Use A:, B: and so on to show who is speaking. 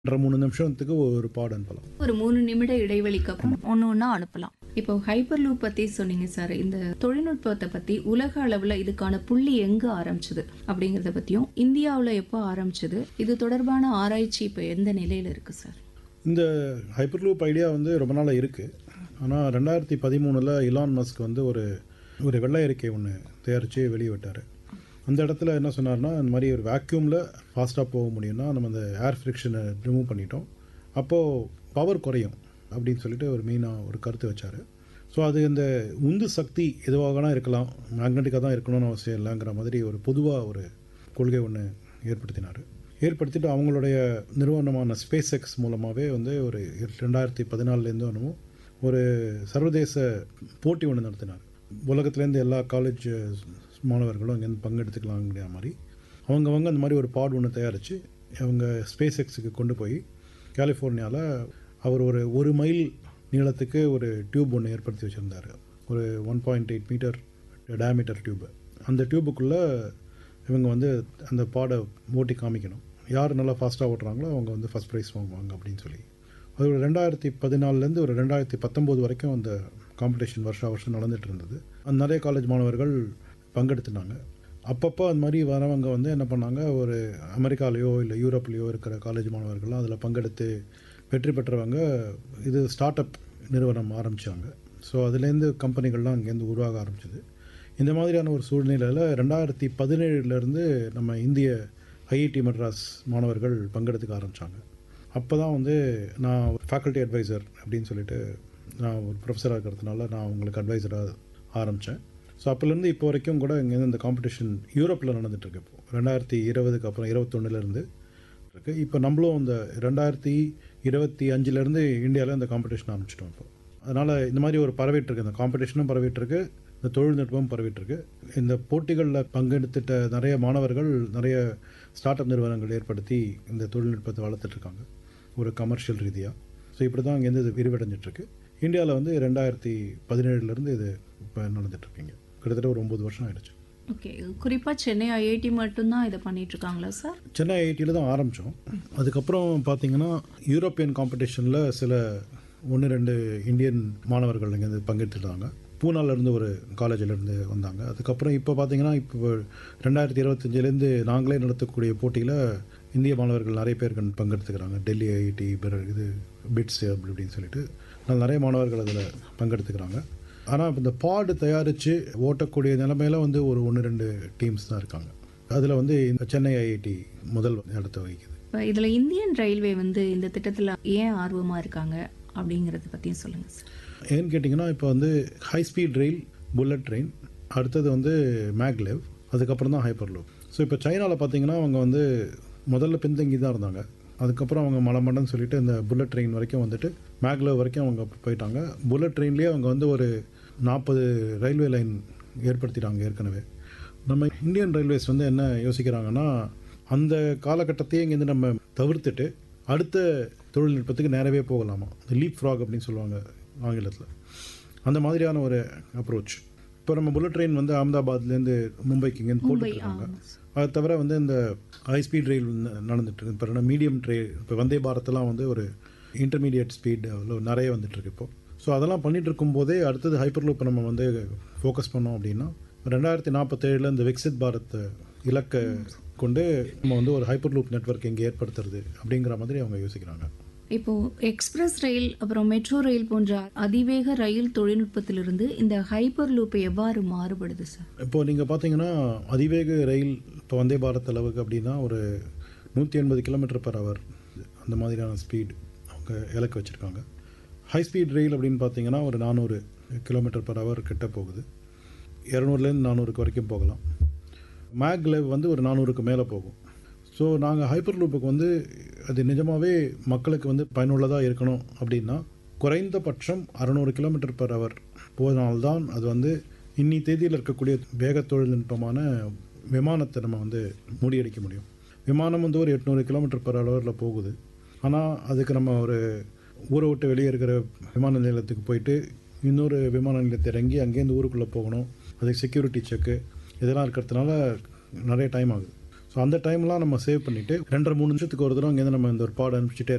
A: ரெண்டரை மூணு நிமிஷத்துக்கு ஒரு பாடம் அனுப்பலாம்
B: ஒரு மூணு நிமிட இடைவெளிக்கு அப்புறம்
C: ஒன்று ஒன்றா அனுப்பலாம்
B: இப்போ ஹைப்பர் லூப் பத்தி சொன்னீங்க சார் இந்த தொழில்நுட்பத்தை பத்தி உலக அளவுல இதுக்கான புள்ளி எங்க ஆரம்பிச்சது அப்படிங்கறத பத்தியும் இந்தியாவுல எப்போ ஆரம்பிச்சது இது தொடர்பான ஆராய்ச்சி இப்போ எந்த நிலையில இருக்கு சார்
A: இந்த ஹைப்பர்லூப் ஐடியா வந்து ரொம்ப நாளாக இருக்குது ஆனால் ரெண்டாயிரத்தி பதிமூணில் இலான் மஸ்க் வந்து ஒரு ஒரு வெள்ளை அறிக்கை ஒன்று தயாரித்து வெளியிட்டார் அந்த இடத்துல என்ன சொன்னார்னா இந்த மாதிரி ஒரு வேக்யூமில் ஃபாஸ்ட்டாக போக முடியும்னா நம்ம அந்த ஏர் ஃப்ரிக்ஷனை ரிமூவ் பண்ணிட்டோம் அப்போது பவர் குறையும் அப்படின்னு சொல்லிட்டு ஒரு மெயினாக ஒரு கருத்து வச்சார் ஸோ அது இந்த உந்து சக்தி எதுவாகனா இருக்கலாம் மேக்னெட்டிக்காக தான் இருக்கணும்னு அவசியம் இல்லைங்கிற மாதிரி ஒரு பொதுவாக ஒரு கொள்கை ஒன்று ஏற்படுத்தினார் ஏற்படுத்திட்டு அவங்களுடைய நிறுவனமான ஸ்பேஸ் எக்ஸ் மூலமாகவே வந்து ஒரு ரெண்டாயிரத்தி பதினாலுலேருந்து ஒன்றும் ஒரு சர்வதேச போட்டி ஒன்று நடத்தினார் உலகத்துலேருந்து எல்லா காலேஜ் மாணவர்களும் இங்கேருந்து பங்கெடுத்துக்கலாங்கிற மாதிரி அவங்கவங்க அந்த மாதிரி ஒரு பாட் ஒன்று தயாரித்து அவங்க ஸ்பேஸ் எக்ஸுக்கு கொண்டு போய் கலிஃபோர்னியாவில் அவர் ஒரு ஒரு மைல் நீளத்துக்கு ஒரு டியூப் ஒன்று ஏற்படுத்தி வச்சுருந்தார் ஒரு one point eight metre diameter tube அந்த டியூபுக்குள்ளே இவங்க வந்து அந்த பாடை ஓட்டி காமிக்கணும் யார் நல்லா ஃபாஸ்ட்டாக ஓட்டுறாங்களோ அவங்க வந்து ஃபஸ்ட் ப்ரைஸ் வாங்குவாங்க அப்படின்னு சொல்லி அது ஒரு ரெண்டாயிரத்தி பதினாலுலேருந்து ஒரு ரெண்டாயிரத்தி பத்தொம்போது வரைக்கும் அந்த காம்படிஷன் வருஷா வருஷம் நடந்துட்டு இருந்தது அந்த நிறைய காலேஜ் மாணவர்கள் பங்கெடுத்துனாங்க அப்பப்போ அந்த மாதிரி வரவங்க வந்து என்ன பண்ணாங்க ஒரு அமெரிக்காலேயோ இல்லை யூரோப்லேயோ இருக்கிற காலேஜ் மாணவர்கள்லாம் அதில் பங்கெடுத்து வெற்றி பெற்றவங்க இது ஸ்டார்ட் அப் நிறுவனம் ஆரம்பித்தாங்க ஸோ அதுலேருந்து கம்பெனிகள்லாம் அங்கேருந்து உருவாக ஆரம்பிச்சது இந்த மாதிரியான ஒரு சூழ்நிலையில் ரெண்டாயிரத்தி பதினேழுலேருந்து நம்ம இந்திய ஐஐடி மெட்ராஸ் மாணவர்கள் பங்கெடுத்துக்க ஆரம்பித்தாங்க அப்போ தான் வந்து நான் ஃபேக்கல்ட்டி அட்வைசர் அப்படின்னு சொல்லிட்டு நான் ஒரு ப்ரொஃபஸராக இருக்கிறதுனால நான் உங்களுக்கு அட்வைசராக ஆரம்பித்தேன் ஸோ அப்போலேருந்து இப்போ வரைக்கும் கூட இங்கேருந்து இந்த காம்படிஷன் யூரோப்பில் நடந்துகிட்ருக்கு இப்போ ரெண்டாயிரத்தி இருபதுக்கு அப்புறம் இருபத்தொன்னுலேருந்து இருக்குது இப்போ நம்மளும் இந்த ரெண்டாயிரத்தி இருபத்தி அஞ்சுலேருந்து இந்தியாவில் இந்த காம்படிஷன் ஆரம்பிச்சிட்டோம் இப்போ அதனால் இந்த மாதிரி ஒரு பரவிட்டுருக்கு இந்த காம்படிஷனும் பரவிட்டுருக்கு இந்த தொழில்நுட்பமும் பரவிட்டுருக்கு இந்த போட்டிகளில் பங்கெடுத்துட்ட நிறைய மாணவர்கள் நிறைய ஸ்டார்ட் அப் நிறுவனங்கள் ஏற்படுத்தி இந்த தொழில்நுட்பத்தை வளர்த்துட்ருக்காங்க ஒரு கமர்ஷியல் ரீதியாக ஸோ இப்படி தான் இங்கேருந்து இது விரிவடைஞ்சிட்ருக்கு இந்தியாவில் வந்து ரெண்டாயிரத்தி பதினேழுலேருந்து இது இப்போ நடந்துட்டுருக்கீங்க கிட்டத்தட்ட ஒரு ஒம்பது வருஷம் ஆயிடுச்சு
B: ஓகே குறிப்பா சென்னை ஐஐடி மட்டும்தான் இதை பண்ணிட்டு இருக்காங்களா சார்
A: சென்னை ஐஐடியில் தான் ஆரம்பித்தோம் அதுக்கப்புறம் பார்த்தீங்கன்னா யூரோப்பியன் காம்படிஷனில் சில ஒன்று ரெண்டு இந்தியன் மாணவர்கள் இங்கேருந்து பங்கெடுத்துட்டாங்க பூனாலேருந்து ஒரு காலேஜிலேருந்து வந்தாங்க அதுக்கப்புறம் இப்போ பார்த்தீங்கன்னா இப்போ ரெண்டாயிரத்தி இருபத்தஞ்சிலேருந்து நாங்களே நடத்தக்கூடிய போட்டியில் இந்திய மாணவர்கள் நிறைய பேர் கண் பங்கெடுத்துக்கிறாங்க டெல்லி ஐஐடி இது பிட்ஸ் அப்படி இப்படின்னு சொல்லிட்டு அதனால நிறைய மாணவர்கள் அதில் பங்கெடுத்துக்கிறாங்க ஆனால் இந்த பாடு தயாரித்து ஓட்டக்கூடிய நிலைமையில வந்து ஒரு ஒன்று ரெண்டு டீம்ஸ் தான் இருக்காங்க அதில் வந்து இந்த சென்னை ஐஐடி முதல் இடத்த வகிக்குது
B: இப்போ இதுல இந்தியன் ரயில்வே வந்து இந்த திட்டத்துல ஏன் ஆர்வமா இருக்காங்க அப்படிங்கறத பத்தியும் சொல்லுங்க சார்
A: ஏன்னு கேட்டிங்கன்னா இப்போ வந்து ஹை ஸ்பீட் ரயில் புல்லட் ட்ரெயின் அடுத்தது வந்து மேக்லெவ் அதுக்கப்புறம் தான் ஹைப்பர் லூப் ஸோ இப்போ சைனாவில் பார்த்தீங்கன்னா அவங்க வந்து முதல்ல பின்தங்கி தான் இருந்தாங்க அதுக்கப்புறம் அவங்க மலமண்டன்னு சொல்லிட்டு இந்த புல்லட் ட்ரெயின் வரைக்கும் வந்துட்டு மேக்லெவ் வரைக்கும் அவங்க போயிட்டாங்க புல்லட் ட்ரெயின்லேயே அவங்க வந்து ஒரு நாற்பது ரயில்வே லைன் ஏற்படுத்திட்டாங்க ஏற்கனவே நம்ம இந்தியன் ரயில்வேஸ் வந்து என்ன யோசிக்கிறாங்கன்னா அந்த காலகட்டத்தையே இங்கேருந்து நம்ம தவிர்த்துட்டு அடுத்த தொழில்நுட்பத்துக்கு நேரவே போகலாமா இந்த லீப் ஃப்ராக் அப்படின்னு சொல்லுவாங்க ஆங்கிலத்தில் அந்த மாதிரியான ஒரு அப்ரோச் இப்போ நம்ம புல்லட் ட்ரெயின் வந்து அகமதாபாத்லேருந்து மும்பைக்கு இங்கேருந்து போட்டுருக்காங்க அது தவிர வந்து இந்த ஹை ஸ்பீட் ரயில் நடந்துட்டு இருக்கு இப்போ மீடியம் ட்ரெயின் இப்போ வந்தே பாரத்லாம் வந்து ஒரு இன்டர்மீடியட் ஸ்பீட் நிறைய வந்துட்டுருக்கு இப்போ ஸோ அதெல்லாம் பண்ணிட்டு இருக்கும்போதே அடுத்தது ஹைப்பர் லூப் நம்ம வந்து ஃபோக்கஸ் பண்ணோம் அப்படின்னா ரெண்டாயிரத்தி நாற்பத்தேழில் இந்த விக்சித் பாரத் இலக்கை கொண்டு நம்ம வந்து ஒரு ஹைப்பர் லூப் நெட்வொர்க் இங்கே ஏற்படுத்துறது அப்படிங்கிற மாதிரி அவங்க யோசிக்கிறாங்க
B: இப்போ எக்ஸ்பிரஸ் ரயில் அப்புறம் மெட்ரோ ரயில் போன்ற அதிவேக ரயில் தொழில்நுட்பத்திலிருந்து இந்த ஹைப்பர் லூப் எவ்வாறு மாறுபடுது சார்
A: இப்போது நீங்கள் பார்த்தீங்கன்னா அதிவேக ரயில் இப்போ வந்தே பாரத் அளவுக்கு அப்படின்னா ஒரு நூற்றி எண்பது கிலோமீட்டர் பர் ஹவர் அந்த மாதிரியான ஸ்பீட் அவங்க இலக்கு வச்சுருக்காங்க ஹை ஸ்பீட் ரயில் அப்படின்னு பார்த்தீங்கன்னா ஒரு நானூறு கிலோமீட்டர் பர் ஹவர் கிட்ட போகுது இரநூறுலேருந்து நானூறுக்கு வரைக்கும் போகலாம் மேக்லெவ் வந்து ஒரு நானூறுக்கு மேலே போகும் ஸோ நாங்கள் ஹைப்பர் லூப்புக்கு வந்து அது நிஜமாகவே மக்களுக்கு வந்து பயனுள்ளதாக இருக்கணும் அப்படின்னா குறைந்தபட்சம் அறநூறு கிலோமீட்டர் பர் ஹவர் போனால்தான் அது வந்து இன்னி தேதியில் இருக்கக்கூடிய வேக தொழில்நுட்பமான விமானத்தை நம்ம வந்து முறியடிக்க முடியும் விமானம் வந்து ஒரு எட்நூறு கிலோமீட்டர் பர் ஹவரில் போகுது ஆனால் அதுக்கு நம்ம ஒரு ஊரை விட்டு வெளியே இருக்கிற விமான நிலையத்துக்கு போயிட்டு இன்னொரு விமான நிலையத்தை இறங்கி அங்கேருந்து ஊருக்குள்ளே போகணும் அதுக்கு செக்யூரிட்டி செக்கு இதெல்லாம் இருக்கிறதுனால நிறைய டைம் ஆகுது ஸோ அந்த டைம்லாம் நம்ம சேவ் பண்ணிவிட்டு ரெண்டரை மூணு நிமிஷத்துக்கு ஒரு தடவை அங்கேருந்து நம்ம இந்த ஒரு பாடம் அனுப்பிச்சிட்டே